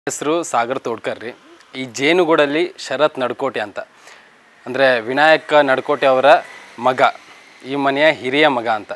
ಹೆಸರು ಸಾಗರ್ ತೋಡ್ಕರ್ ರೀ ಈ ಜೇನುಗೂಡಲ್ಲಿ ಶರತ್ ನಡ್ಕೋಟೆ ಅಂತ ಅಂದರೆ ವಿನಾಯಕ ನಡ್ಕೋಟೆ ಅವರ ಮಗ ಈ ಮನೆಯ ಹಿರಿಯ ಮಗ ಅಂತ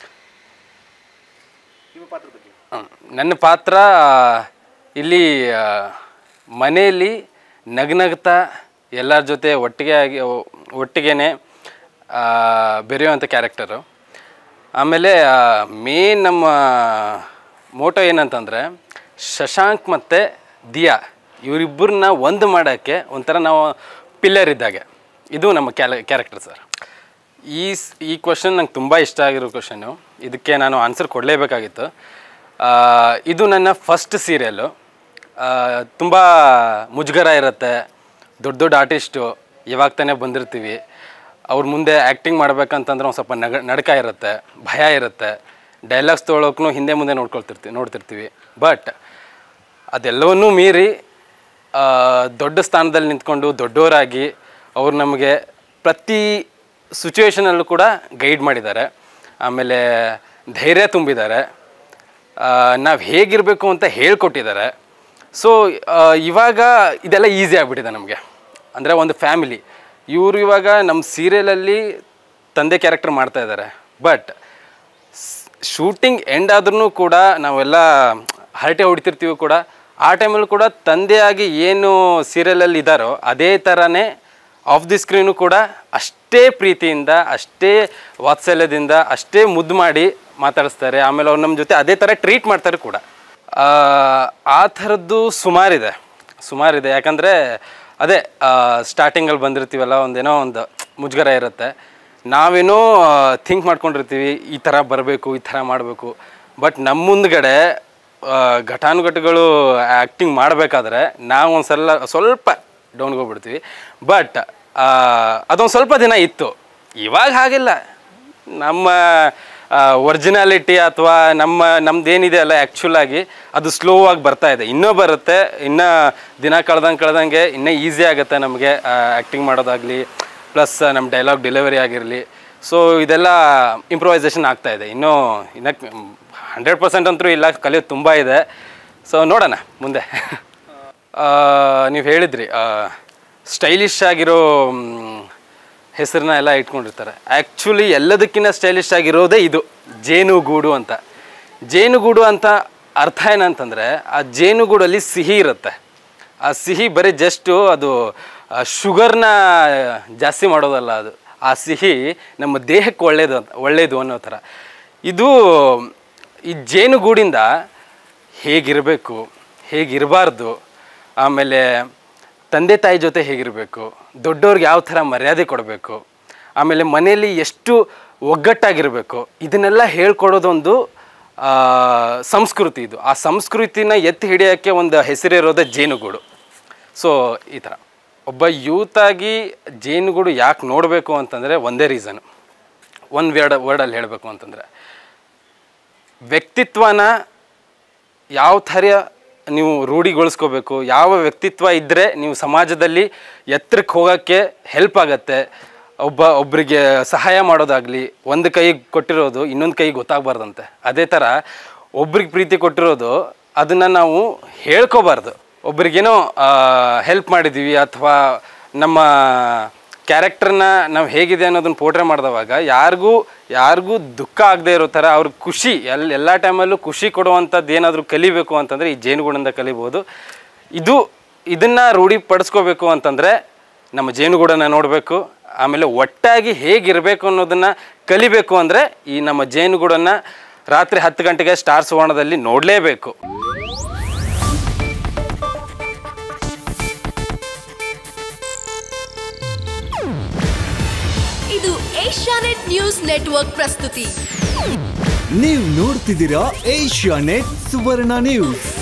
ಹ್ಮ್. ನನ್ನ ಪಾತ್ರ ಇಲ್ಲಿ ಆ, ಮನೆಯಲ್ಲಿ ನಗ್ನಗ್ತಾ ಎಲ್ಲರ ಜೊತೆ ಒಟ್ಟಿಗೆ ಆಗಿ ಒಟ್ಟಿಗೆನೆ ಆ, ಬೆರೆಯುವಂಥ ಕ್ಯಾರೆಕ್ಟರು ಆಮೇಲೆ ಮೇನ್ ನಮ್ಮ ಮೋಟೋ ಏನಂತಂದರೆ ಶಶಾಂಕ್ ಮತ್ತು ದಿಯಾ ಇವರಿಬ್ಬರನ್ನ ಒಂದು ಮಾಡೋಕ್ಕೆ ಒಂಥರ ನಾವು ಪಿಲ್ಲರ್ ಇದ್ದಾಗೆ ಇದು ನಮ್ಮ ಕ್ಯಾಲ ಕ್ಯಾರೆಕ್ಟರ್ ಸರ್ ಈ ಸ್- ಈ ಕ್ವಶನ್ ನಂಗೆ ತುಂಬ ಇಷ್ಟ ಆಗಿರೋ ಕ್ವಶನ್ನು ಇದಕ್ಕೆ ನಾನು ಆನ್ಸರ್ ಕೊಡಲೇಬೇಕಾಗಿತ್ತು ಆ, ಇದು ನನ್ನ ಫಸ್ಟ್ ಸೀರಿಯಲ್ಲು ತುಂಬ ಮುಜುಗರ ಇರುತ್ತೆ ದೊಡ್ಡ ದೊಡ್ಡ ಆರ್ಟಿಸ್ಟು ಇವಾಗ ತಾನೇ ಬಂದಿರ್ತೀವಿ ಅವ್ರ ಮುಂದೆ ಆ್ಯಕ್ಟಿಂಗ್ ಮಾಡ್ಬೇಕಂತಂದ್ರೆ ಒಂದು ಸ್ವಲ್ಪ ನಗ ನಡ್ಕ ಇರುತ್ತೆ ಭಯ ಇರುತ್ತೆ ಡೈಲಾಗ್ಸ್ ತೊಗೊಳಕ್ಕೂ ಹಿಂದೆ ಮುಂದೆ ನೋಡ್ಕೊಳ್ತಿರ್ತೀವಿ ನೋಡ್ತಿರ್ತೀವಿ ಬಟ್ ಅದೆಲ್ಲವನ್ನೂ ಮೀರಿ ಆ, ದೊಡ್ಡ ಸ್ಥಾನದಲ್ಲಿ ನಿಂತ್ಕೊಂಡು ದೊಡ್ಡವರಾಗಿ ಅವ್ರು ನಮಗೆ ಪ್ರತಿ ಸಿಚುವೇಶನಲ್ಲೂ ಕೂಡ ಗೈಡ್ ಮಾಡಿದ್ದಾರೆ ಆಮೇಲೆ ಧೈರ್ಯ ತುಂಬಿದ್ದಾರೆ ನಾವು ಹೇಗಿರಬೇಕು ಅಂತ ಹೇಳ್ಕೊಟ್ಟಿದ್ದಾರೆ ಸೊ ಇವಾಗ ಇದೆಲ್ಲ ಈಸಿ ಆಗಿಬಿಟ್ಟಿದೆ ನಮಗೆ ಅಂದರೆ ಒಂದು ಫ್ಯಾಮಿಲಿ ಇವರು ಇವಾಗ ನಮ್ಮ ಸೀರಿಯಲಲ್ಲಿ ತಂದೆ ಕ್ಯಾರೆಕ್ಟರ್ ಮಾಡ್ತಾ ಇದ್ದಾರೆ ಬಟ್ ಶೂಟಿಂಗ್ ಎಂಡ್ ಆದ್ರೂ ಕೂಡ ನಾವೆಲ್ಲ ಹರಟೆ ಹೊಡಿತಿರ್ತೀವಿ ಕೂಡ ಆ ಟೈಮಲ್ಲೂ ಕೂಡ ತಂದೆಯಾಗಿ ಏನು ಸೀರಿಯಲಲ್ಲಿ ಇದ್ದಾರೋ ಅದೇ ಥರನೇ ಆಫ್ ದಿ ಸ್ಕ್ರೀನು ಕೂಡ ಅಷ್ಟೇ ಪ್ರೀತಿಯಿಂದ ಅಷ್ಟೇ ವಾತ್ಸಲ್ಯದಿಂದ ಅಷ್ಟೇ ಮುದ್ದು ಮಾಡಿ ಮಾತಾಡಿಸ್ತಾರೆ ಆಮೇಲೆ ಅವ್ರು ನಮ್ಮ ಜೊತೆ ಅದೇ ಥರ ಟ್ರೀಟ್ ಮಾಡ್ತಾರೆ ಕೂಡ ಆ, ಆ ಥರದ್ದು ಸುಮಾರಿದೆ ಸುಮಾರಿದೆ ಯಾಕಂದರೆ ಅದೇ ಸ್ಟಾರ್ಟಿಂಗಲ್ಲಿ ಬಂದಿರ್ತೀವಲ್ಲ ಒಂದೇನೋ ಒಂದು ಮುಜುಗರ ಇರುತ್ತೆ ನಾವೇನೋ ಥಿಂಕ್ ಮಾಡ್ಕೊಂಡಿರ್ತೀವಿ ಈ ಥರ ಬರಬೇಕು ಈ ಥರ ಮಾಡಬೇಕು ಬಟ್ ನಮ್ಮ ಮುಂದ್ಗಡೆ ಆ, ಘಟಾನುಘಟಿಗಳು ಆ್ಯಕ್ಟಿಂಗ್ ಮಾಡಬೇಕಾದ್ರೆ ನಾವು ಒಂದು ಸಲ ಸ್ವಲ್ಪ ಡೌನ್ಗೆ ಹೋಗ್ಬಿಡ್ತೀವಿ ಬಟ್ ಅದೊಂದು ಸ್ವಲ್ಪ ದಿನ ಇತ್ತು ಇವಾಗ ಹಾಗಿಲ್ಲ ನಮ್ಮ ಒರಿಜಿನಾಲಿಟಿ ಅಥವಾ ನಮ್ಮ ನಮ್ದೇನಿದೆ ಅಲ್ಲ ಆ್ಯಕ್ಚುಲ್ ಆಗಿ ಅದು ಸ್ಲೋ ಆಗಿ ಬರ್ತಾ ಇದೆ ಇನ್ನೂ ಬರುತ್ತೆ ಇನ್ನೂ ದಿನ ಕಳ್ದಂಗೆ ಕಳ್ದಂಗೆ ಇನ್ನೂ ಈಸಿ ಆಗುತ್ತೆ ನಮಗೆ ಆ್ಯಕ್ಟಿಂಗ್ ಮಾಡೋದಾಗಲಿ ಪ್ಲಸ್ ನಮ್ಮ ಡೈಲಾಗ್ ಡೆಲಿವರಿ ಆಗಿರಲಿ ಸೊ ಇದೆಲ್ಲ ಇಂಪ್ರೂವೈಸೇಷನ್ ಆಗ್ತಾ ಇದೆ ಇನ್ನೂ ಇನ್ನೂ ಹಂಡ್ರೆಡ್ ಪರ್ಸೆಂಟ್ ಅಂತೂ ಇಲ್ಲ ಕಲಿಯೋದು ತುಂಬ ಇದೆ ಸೊ ನೋಡೋಣ ಮುಂದೆ ನೀವು ಹೇಳಿದ್ರಿ ಸ್ಟೈಲಿಶ್ ಆಗಿರೋ ಮ್, ಹೆಸರನ್ನ ಎಲ್ಲ ಇಟ್ಕೊಂಡಿರ್ತಾರೆ ಆ್ಯಕ್ಚುಲಿ ಎಲ್ಲದಕ್ಕಿಂತ ಸ್ಟೈಲಿಶ್ ಆಗಿರೋದೇ ಇದು ಜೇನುಗೂಡು ಅಂತ ಜೇನುಗೂಡು ಅಂತ ಅರ್ಥ ಏನಂತಂದರೆ ಆ ಜೇನುಗೂಡಲ್ಲಿ ಸಿಹಿ ಇರುತ್ತೆ ಆ ಸಿಹಿ ಬರೀ ಜಸ್ಟು ಅದು ಶುಗರ್ನ ಜಾಸ್ತಿ ಮಾಡೋದಲ್ಲ ಅದು ಆ ಸಿಹಿ ನಮ್ಮ ದೇಹಕ್ಕೆ ಒಳ್ಳೆಯದು ಅಂತ ಒಳ್ಳೆಯದು ಅನ್ನೋ ಥರ ಇದು ಈ ಜೇನುಗೂಡಿಂದ ಹೇಗಿರಬೇಕು ಹೇಗಿರಬಾರ್ದು ಆಮೇಲೆ ತಂದೆ ತಾಯಿ ಜೊತೆ ಹೇಗಿರಬೇಕು ದೊಡ್ಡವ್ರಿಗೆ ಯಾವ ಥರ ಮರ್ಯಾದೆ ಕೊಡಬೇಕು ಆಮೇಲೆ ಮನೆಯಲ್ಲಿ ಎಷ್ಟು ಒಗ್ಗಟ್ಟಾಗಿರಬೇಕು ಇದನ್ನೆಲ್ಲ ಹೇಳ್ಕೊಡೋದೊಂದು ಆ, ಸಂಸ್ಕೃತಿ ಇದು ಆ ಸಂಸ್ಕೃತಿನ ಎತ್ತಿ ಹಿಡಿಯೋಕ್ಕೆ ಒಂದು ಹೆಸರಿರೋದೇ ಜೇನುಗೂಡು ಸೊ ಈ ಥರ ಒಬ್ಬ ಯೂತಾಗಿ ಜೇನುಗೂಡು ಯಾಕೆ ನೋಡಬೇಕು ಅಂತಂದರೆ ಒಂದೇ ರೀಸನು ಒಂದು ವರ್ಡ್ ವರ್ಡಲ್ಲಿ ಹೇಳಬೇಕು ಅಂತಂದರೆ ವ್ಯಕ್ತಿತ್ವನ ಯಾವ ಥರ ನೀವು ರೂಢಿಗೊಳಿಸ್ಕೋಬೇಕು ಯಾವ ವ್ಯಕ್ತಿತ್ವ ಇದ್ದರೆ ನೀವು ಸಮಾಜದಲ್ಲಿ ಎತ್ತರಕ್ಕೆ ಹೋಗೋಕ್ಕೆ ಹೆಲ್ಪ್ ಆಗತ್ತೆ ಒಬ್ಬ ಒಬ್ಬರಿಗೆ ಸಹಾಯ ಮಾಡೋದಾಗಲಿ ಒಂದು ಕೈ ಕೊಟ್ಟಿರೋದು ಇನ್ನೊಂದು ಕೈ ಗೊತ್ತಾಗಬಾರ್ದಂತೆ ಅದೇ ಥರ ಒಬ್ರಿಗೆ ಪ್ರೀತಿ ಕೊಟ್ಟಿರೋದು ಅದನ್ನು ನಾವು ಹೇಳ್ಕೋಬಾರ್ದು ಒಬ್ರಿಗೇನೋ ಹೆಲ್ಪ್ ಮಾಡಿದ್ದೀವಿ ಅಥವಾ ನಮ್ಮ ಕ್ಯಾರೆಕ್ಟರ್ನ ನಾವು ಹೇಗಿದೆ ಅನ್ನೋದನ್ನ ಪೋಟ್ರೆ ಮಾಡಿದವಾಗ ಯಾರಿಗೂ ಯಾರಿಗೂ ದುಃಖ ಆಗದೆ ಇರೋ ಥರ ಅವ್ರಿಗೆ ಖುಷಿ ಎಲ್ ಎಲ್ಲ ಟೈಮಲ್ಲೂ ಖುಷಿ ಕೊಡುವಂಥದ್ದು ಏನಾದರೂ ಕಲಿಬೇಕು ಅಂತಂದರೆ ಈ ಜೇನುಗೂಡಿಂದ ಕಲಿಬೋದು ಇದು ಇದನ್ನು ರೂಢಿಪಡಿಸ್ಕೋಬೇಕು ಅಂತಂದರೆ ನಮ್ಮ ಜೇನುಗೂಡನ್ನು ನೋಡಬೇಕು ಆಮೇಲೆ ಒಟ್ಟಾಗಿ ಹೇಗಿರಬೇಕು ಅನ್ನೋದನ್ನು ಕಲಿಬೇಕು ಅಂದರೆ ಈ ನಮ್ಮ ಜೇನುಗೂಡನ್ನು ರಾತ್ರಿ ಹತ್ತು ಗಂಟೆಗೆ ಸ್ಟಾರ್ ಸುವರ್ಣದಲ್ಲಿ ನೋಡಲೇಬೇಕು ಇದು ಏಷ್ಯಾನೆಟ್ ನ್ಯೂಸ್ ನೆಟ್ವರ್ಕ್ ಪ್ರಸ್ತುತಿ ನೀವು ನೋಡ್ತಿದ್ದೀರಾ ಏಷ್ಯಾ ನೆಟ್ ಸುವರ್ಣ ನ್ಯೂಸ್